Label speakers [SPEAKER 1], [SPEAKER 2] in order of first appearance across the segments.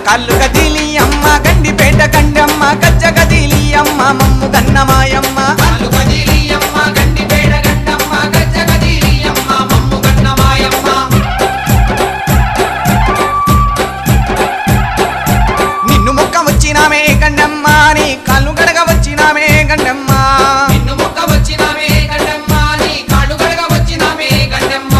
[SPEAKER 1] కల్లు కదిలి అమ్మ గండిపేట కండమ్మ గజ్జ కదిలి అమ్మ మమ్ము గన్నమాయమ్మ
[SPEAKER 2] కాళ్ళు కదిలి అమ్మ గండిపేట గండమ్మ గజ్జ కదిలి అమ్మ మమ్ము గన్నమాయమ్మ
[SPEAKER 1] నిన్ను మొక్క వచ్చినామే గండమ్మ నీ కళ్ళు గడగ వచ్చినామే గండమ్మ
[SPEAKER 2] నిన్ను మొక్క వచ్చినామే గండమ్మ నీ కాళ్ళు కడగ వచ్చినామే గండమ్మ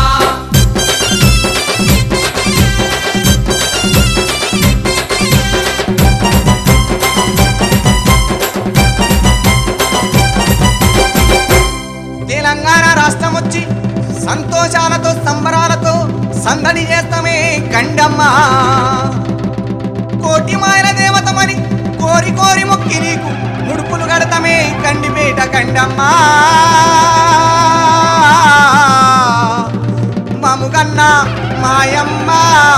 [SPEAKER 1] తెలంగాణ రాష్ట్రం వచ్చి సంతోషాలతో సంబరాలతో సందడి చేస్తామే గండమ్మ కోటి మాయల దేవతమని కోరి కోరి మొక్కి నీకు ముడుపులు గడతమే గండిపేట గండమ్మ మముగన్న మాయమ్మ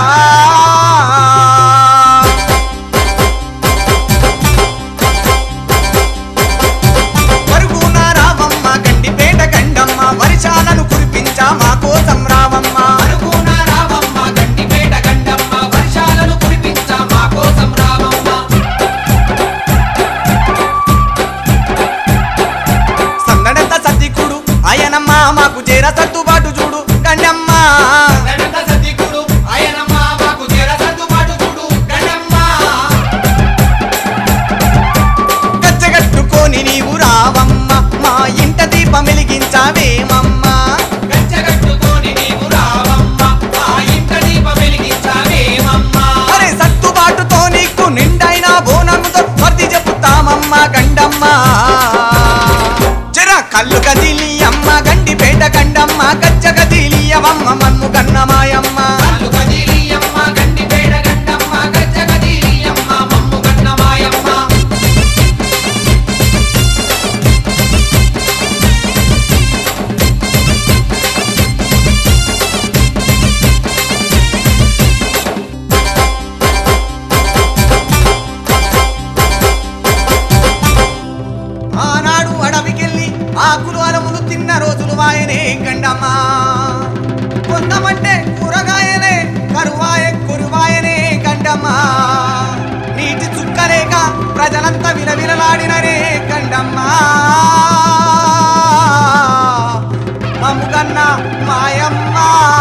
[SPEAKER 1] పరుగున రావమ్మ గండిపేట గండమ్మ వర్షాలను కురిపించా మా కోసం రావమ్మ
[SPEAKER 2] అనుకున్న రావమ్మ గండిపేట గండమ్మ వర్షాలను కురిపించ మా కోసం రావమ్మ
[SPEAKER 1] సందడంత సద్దికుడు ఆయనమ్మ మాకు చేర సర్దుబాటు చూడు గండమ్మ
[SPEAKER 2] గండంత సతికుడు ఆయనమ్మ మాకు చేర సర్దుబాటు చూడు గండమ్మ
[SPEAKER 1] గచ్చగట్టుకొని నీవు రావమ్మ మా ఇంట దీపం వెలిగించావేమమ్మ
[SPEAKER 2] గచ్చగట్టుకొని నీవు రావమ్మ మా ఇంట దీప వెలిగించావేమమ్మ
[SPEAKER 1] అరే సర్దుబాటుతో నీకు నిండైన బోనముతో వర్ది చెప్పుతామమ్మ గండమ్మ జర కళ్ళు కదిలి అమ్మ గండిపేట గండమ్మ గచ్చ కదిలి అవమ్మ మన్ము గన్నమాయమ్మ
[SPEAKER 2] కాళ్ళు కదిలి అమ్మ గండిపేట గండమ్మ గజ్జ కదిలి అమ్మ మమ్ము గన్నమాయమ్మ
[SPEAKER 1] ఆనాడు అడవికెళ్ళి ఆకులు అలములు తిన్న రోజులు వాయనే గండమ్మా కొందమంటే కూరగాయలే కరువాయ కురువాయనే గండమ్మా నీటి చుక్కలేక ప్రజలంతా విలవిలలాడినరే గండమ్మా మమ్ముగన్న మాయమ్మ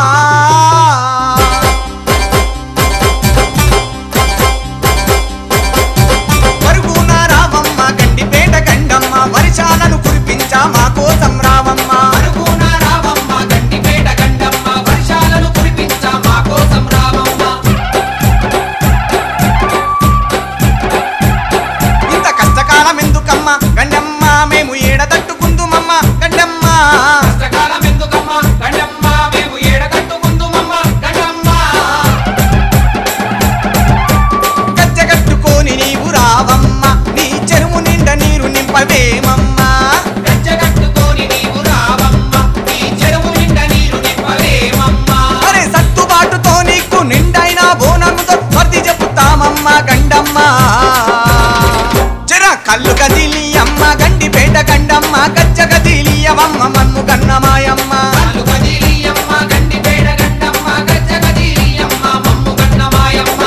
[SPEAKER 1] పరుగున రావమ్మ గండిపేట గండమ్మ వర్షాలను కురిపించా మా కోసం రావమ్మ
[SPEAKER 2] అనుకున్న రావమ్మ గండిపేట గండమ్మ వర్షాలను కురిపించ మా కోసం రావమ్మ
[SPEAKER 1] ఇంత కష్టకాలం ఎందుకమ్మ గండమ్మ మేము ఏడ తట్టుకుందుమమ్మ గండమ్మ
[SPEAKER 2] కష్టకాలం ఎందుకమ్మ గండమ్మ మేము ఏడ కట్టుకుందుమమ్మ గండమ్మ
[SPEAKER 1] గచ్చగట్టుకొని నీవు రావమ్మ నీ చెరువు నిండా నీరు నింపవేమమ్మ
[SPEAKER 2] గజ్జగట్టుకొని నీవు రావమ్మ ఈ చెరువు నిండా నీరు నింపవేమమ్మ
[SPEAKER 1] అరే సత్తుబాటుతో నీకు నిండైన బోనముతో వర్ది చెప్పుతామమ్మ గండమ్మ జర కళ్ళు కదిలి అమ్మ గండిపేట గండమ్మ గచ్చ కదిలి అవమ్మ మన్ము గన్నమాయమ్మ
[SPEAKER 2] కాళ్ళు కదిలి అమ్మ గండిపేట గండమ్మ గజ్జ కదిలి అమ్మ మమ్ము గన్నమాయమ్మ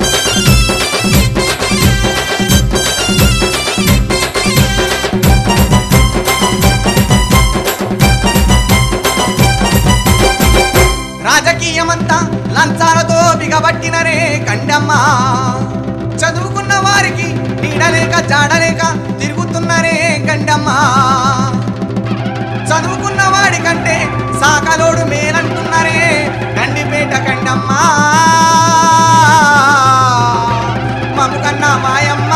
[SPEAKER 1] రాజకీయమంతా లంచాలతో బిగబట్టినరే గండమ్మ చదువుకున్న వారికి నీడలేక జాడలేక తిరుగుతున్నరే గండమ్మ చదువుకున్న వాడి కంటే సాకలోడు మేలంటున్నరే గండిపేట గండమ్మ మమ్ముకన్నా మాయమ్మ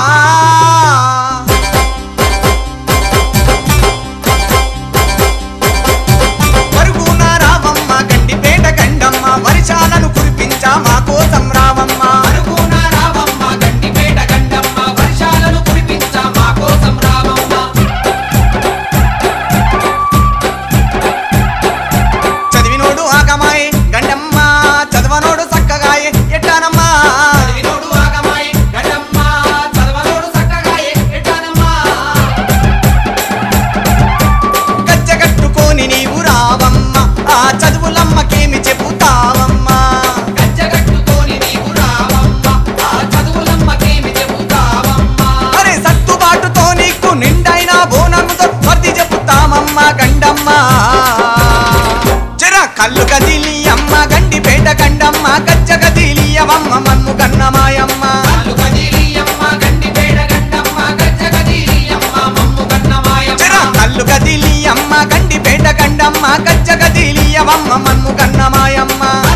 [SPEAKER 1] పరుగున రావమ్మ గండిపేట గండమ్మ వర్షాలను కురిపించా మా కోసం రావమ్మ
[SPEAKER 2] అనుకున్న రావమ్మ గండిపేట గండమ్మ వర్షాలను కురిపించ మా కోసం రావమ్మ
[SPEAKER 1] చదివినోడు ఆగమాయే గండమ్మ చదవనోడు సక్క కదిలియవమ్మ మన్ము కన్నమాయమ్మ
[SPEAKER 2] కల్లు కదిలియమ్మ గండిపేట గండమ్మ గజ్జ కదిలియమ్మ మమ్ము కన్నమాయమ్మ
[SPEAKER 1] చెర కల్లు కదిలియమ్మ గండిపేట గండమ్మ గజ్జ కదిలియవమ్మ మన్ము కన్నమాయమ్మ